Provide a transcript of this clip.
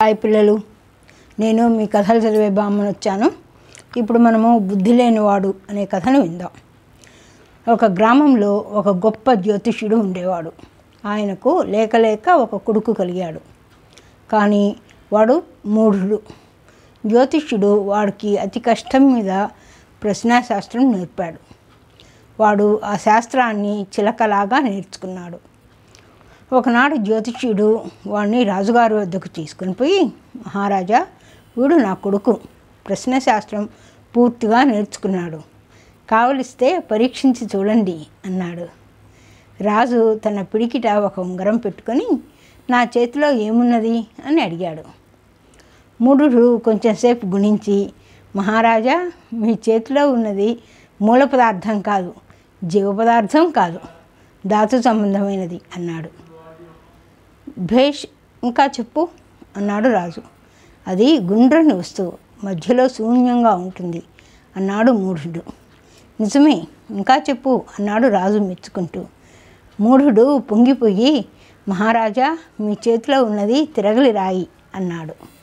hi పిల్లలు నేను మీ కథలు చదివే బామ్మను వచ్చాను ఇప్పుడు మనము బుద్ధి లేనివాడు అనే కథను విందాం ఒక గ్రామంలో ఒక గొప్ప జ్యోతిష్యుడు ఉండేవాడు ఆయనకు లేక లేక ఒక కొడుకు కలిగాడు కానీ వాడు మూఢుడు జ్యోతిష్యుడు వాడికి అతి కష్టం మీద ప్రశ్నాశాస్త్రం నేర్పాడు వాడు ఆ శాస్త్రాన్ని చిలకలాగా నేర్చుకున్నాడు ఒకనాడు జ్యోతిష్యుడు వాడిని రాజుగారి వద్దకు తీసుకుని పోయి మహారాజా వీడు నా కొడుకు ప్రశ్నశాస్త్రం పూర్తిగా నేర్చుకున్నాడు కావలిస్తే పరీక్షించి చూడండి అన్నాడు రాజు తన పిడికిట ఒక ఉంగరం పెట్టుకొని నా చేతిలో ఏమున్నది అని అడిగాడు మూఢుడు కొంచెంసేపు గుణించి మహారాజా మీ చేతిలో ఉన్నది మూల పదార్థం కాదు జీవ పదార్థం కాదు ధాతు సంబంధమైనది అన్నాడు భేష్ ఇంకా చెప్పు అన్నాడు రాజు అది గుండ్రని వస్తువు మధ్యలో శూన్యంగా ఉంటుంది అన్నాడు మూఢుడు నిజమే ఇంకా చెప్పు అన్నాడు రాజు మెచ్చుకుంటూ మూఢుడు పొంగిపోయి మహారాజా మీ చేతిలో ఉన్నది తిరగలి రాయి అన్నాడు